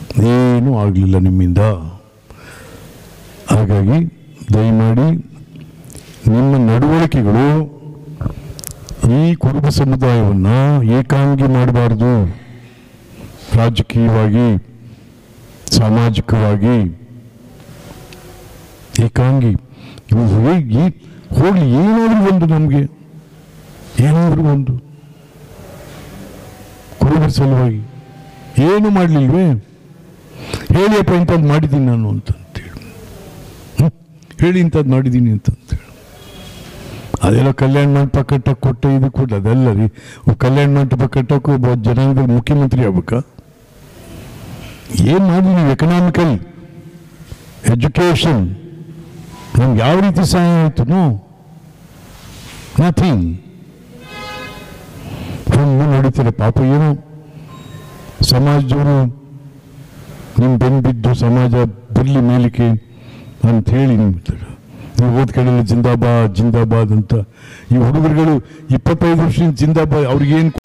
ಏನೂ ಆಗಲಿಲ್ಲ ನಿಮ್ಮಿಂದ ಹಾಗಾಗಿ ದಯಮಾಡಿ ನಿಮ್ಮ ನಡವಳಿಕೆಗಳು ಈ ಕುರುಬ ಸಮುದಾಯವನ್ನು ಏಕಾಂಗಿ ಮಾಡಬಾರ್ದು ರಾಜಕೀಯವಾಗಿ ಸಾಮಾಜಿಕವಾಗಿ ಏಕಾಂಗಿ ಇವು ಹೋಗಿ ಹೋಗ್ಲಿ ಏನಾದರೂ ಒಂದು ನಮಗೆ ಏನಾದರೂ ಒಂದು ಕುರುಬರ ಸಲುವಾಗಿ ಏನು ಮಾಡಲಿಲ್ವೇ ಹೇಳಿಯಪ್ಪ ಇಂಥದ್ದು ಮಾಡಿದ್ದೀನಿ ನಾನು ಅಂತಂತೇಳಿ ಹ್ಮ್? ಹೇಳಿ ಇಂಥದ್ದು ಮಾಡಿದ್ದೀನಿ ಅಂತಂತೇಳಿ ಅದೆಲ್ಲ ಕಲ್ಯಾಣ ಮಂಟಪ ಕಟ್ಟಕ್ಕೆ ಕೊಟ್ಟ ಇದು ಕೊಟ್ಟು ಅದೆಲ್ಲ ರೀ ಒಬ್ಬ ಕಲ್ಯಾಣ ಮಂಟಪ ಕಟ್ಟಕ್ಕೂ ಒಬ್ಬ ಜನಾಂಗದ ಮುಖ್ಯಮಂತ್ರಿ ಆಗ್ಬೇಕಾ ಏನು ಮಾಡಿ ನೀವು ಎಕನಾಮಿಕಲ್ ಎಜುಕೇಷನ್ ನಮ್ಗೆ ಯಾವ ರೀತಿ ಸಹಾಯ ಆಯಿತು ನೋ ನಥಿಂಗ್ ಸುಮ್ಮನೆ ನಡೀತಾರೆ ಪಾಪ ಏನು ಸಮಾಜದವರು ನಿಮ್ಮ ಬೆನ್ನು ಬಿದ್ದು ಸಮಾಜ ಬರಲಿ ಮೇಲಿಕೆ ಅಂತ ಹೇಳಿ ನಿಮ್ಗೆ ನೀವು ಓದ್ ಕಡೆಯಲ್ಲಿ ಜಿಂದಾಬಾದ್ ಜಿಂದಾಬಾದ್ ಅಂತ ಈ ಹುಡುಗರುಗಳು ಇಪ್ಪತ್ತೈದು ವರ್ಷದಿಂದ ಜಿಂದಾಬಾದ್ ಅವ್ರಿಗೇನು